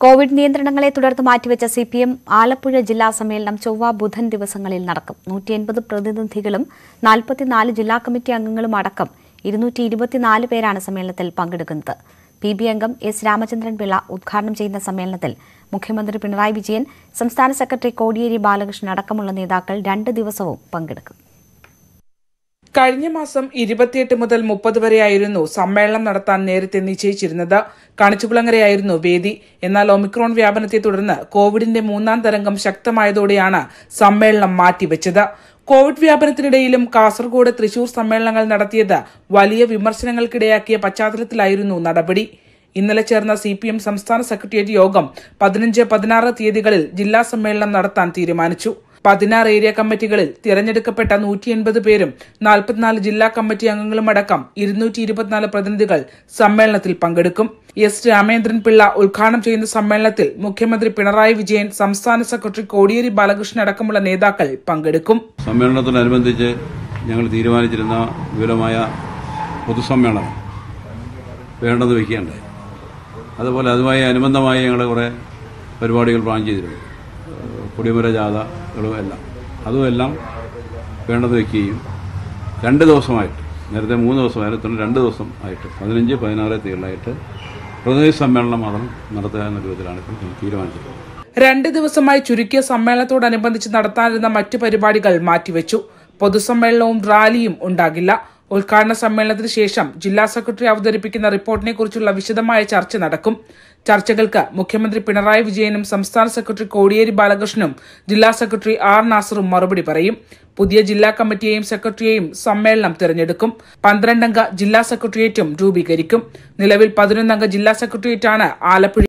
Covid നിയന്ത്രണങ്ങളെ തുടർന്ന് മാറ്റിവെച്ച C P M Alappuzha ജില്ലാ സമ്മേളനം ചൊവ്വ ബുധൻ ദിവസങ്ങളിൽ നടക്കും നൂറ്റി എൺപത് പ്രതിനിധികളും നാൽപ്പത്തിനാല് ജില്ലാ കമ്മിറ്റി അംഗങ്ങളും അടക്കം ഇരുന്നൂറ്റി ഇരുപത്തിനാല് പേരാണ് സമ്മേളനത്തിൽ പങ്കെടുക്കുന്നത് പി ബി അംഗം എസ് രാമചന്ദ്രൻ പിള്ള ഉദ്ഘാടനം ചെയ്യുന്ന സമ്മേളനത്തിൽ മുഖ്യമന്ത്രി പിണറായി വിജയൻ സംസ്ഥാന സെക്രട്ടറി കോടിയേരി ബാലകൃഷ്ണൻ അടക്കമുള്ള നേതാക്കൾ രണ്ട് ദിവസവും പങ്കെടുക്കും കഴിഞ്ഞ മാസം ഇരുപത്തിയെട്ട് മുതൽ മുപ്പത് വരെയായിരുന്നു സമ്മേളനം നടത്താൻ നേരത്തെ നിശ്ചയിച്ചിരുന്നത് കണിച്ചുകുളങ്ങരയായിരുന്നു വേദി എന്നാൽ ഒമിക്രോൺ വ്യാപനത്തെ തുടർന്ന് കോവിഡിന്റെ മൂന്നാം തരംഗം ശക്തമായതോടെയാണ് സമ്മേളനം മാറ്റിവെച്ചത് കോവിഡ് വ്യാപനത്തിനിടയിലും കാസർഗോഡ് തൃശൂർ സമ്മേളനങ്ങൾ നടത്തിയത് വലിയ വിമർശനങ്ങൾക്കിടയാക്കിയ പശ്ചാത്തലത്തിലായിരുന്നു നടപടി ഇന്നലെ ചേർന്ന സി പി എം സംസ്ഥാന സെക്രട്ടേറിയറ്റ് യോഗം പതിനഞ്ച് പതിനാറ് തീയതികളിൽ ജില്ലാ സമ്മേളനം നടത്താൻ തീരുമാനിച്ചു പതിനാറ് ഏരിയ കമ്മിറ്റികളിൽ തിരഞ്ഞെടുക്കപ്പെട്ട നൂറ്റി എൺപത് പേരും നാൽപ്പത്തിനാല് ജില്ലാ കമ്മിറ്റി അംഗങ്ങളും അടക്കം ഇരുന്നൂറ്റി ഇരുപത്തിനാല് പ്രതിനിധികൾ സമ്മേളനത്തിൽ പങ്കെടുക്കും എസ് രാമേന്ദ്രൻ പിള്ള ഉദ്ഘാടനം ചെയ്യുന്ന സമ്മേളനത്തിൽ മുഖ്യമന്ത്രി പിണറായി വിജയൻ സംസ്ഥാന സെക്രട്ടറി കോടിയേരി ബാലകൃഷ്ണൻ അടക്കമുള്ള നേതാക്കൾ പങ്കെടുക്കും സമ്മേളനത്തോടനുബന്ധിച്ച് ഞങ്ങൾ തീരുമാനിച്ചിരുന്ന വിപുലമായ പൊതുസമ്മേളനം വേണ്ടെന്ന് വയ്ക്കുകയുണ്ടായി അതുപോലെ അതുമായി അനുബന്ധമായി ഞങ്ങൾ കുറേ പരിപാടികൾ പ്ലാൻ ചെയ്തിരുന്നു ഏഹ് കൊടിമര ജാഥകളും എല്ലാം അതും എല്ലാം വേണ്ടെന്ന് വയ്ക്കുകയും രണ്ട് ദിവസമായിട്ട് നേരത്തെ മൂന്ന് ദിവസമായിരുന്നു രണ്ട് ദിവസം ആയിട്ട് പതിനഞ്ച് പതിനാറ് തീയതികളായിട്ട് പ്രതിനിധി സമ്മേളനം മാത്രം നടത്തുക എന്ന രൂപത്തിലാണ് ഇപ്പോൾ ഞങ്ങൾ തീരുമാനിച്ചിട്ടുള്ളത് രണ്ട് ദിവസമായി ചുരുക്കിയ സമ്മേളനത്തോടനുബന്ധിച്ച് നടത്താനിരുന്ന മറ്റു പരിപാടികൾ മാറ്റിവെച്ചു പൊതുസമ്മേളനവും റാലിയും ഉണ്ടാകില്ല ഉദ്ഘാടന സമ്മേളനത്തിന് ശേഷം ജില്ലാ സെക്രട്ടറി അവതരിപ്പിക്കുന്ന റിപ്പോർട്ടിനെ കുറിച്ചുള്ള വിശദമായ ചർച്ച നടക്കും ചർച്ചകൾക്ക് മുഖ്യമന്ത്രി പിണറായി വിജയനും സംസ്ഥാന സെക്രട്ടറി കോടിയേരി ബാലകൃഷ്ണനും ജില്ലാ സെക്രട്ടറി ആർ നാസറും മറുപടി പറയും പുതിയ ജില്ലാ കമ്മിറ്റിയെയും സെക്രട്ടറിയെയും സമ്മേളനം തിരഞ്ഞെടുക്കും പന്ത്രണ്ടംഗ ജില്ലാ സെക്രട്ടേറിയറ്റും രൂപീകരിക്കും നിലവിൽ പതിനൊന്നംഗ ജില്ലാ സെക്രട്ടേറിയറ്റാണ് ആലപ്പുഴ